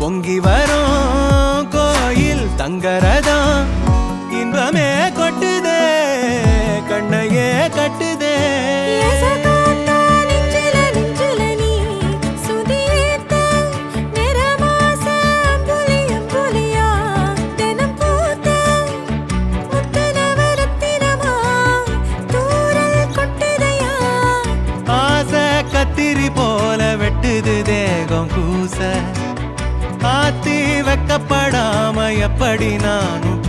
பொங்கி வரும் கோயில் தங்கரதம் இன்பமே கொட்டுதே கண்ணையே கட்டுதே எசகாத்தா நெஞ்சில நெஞ்சில நீ சுதியேத்த நிறமாச அம்புலி அம்புலியா தினம் பூத்த முத்தனவரத்தினமா தூரல் கொட்டுதையா ஆசை கத்திரி போல வெட்டுது தேகம் கூச ஆத்தி வெக்கப்படாம எப்படி நானும்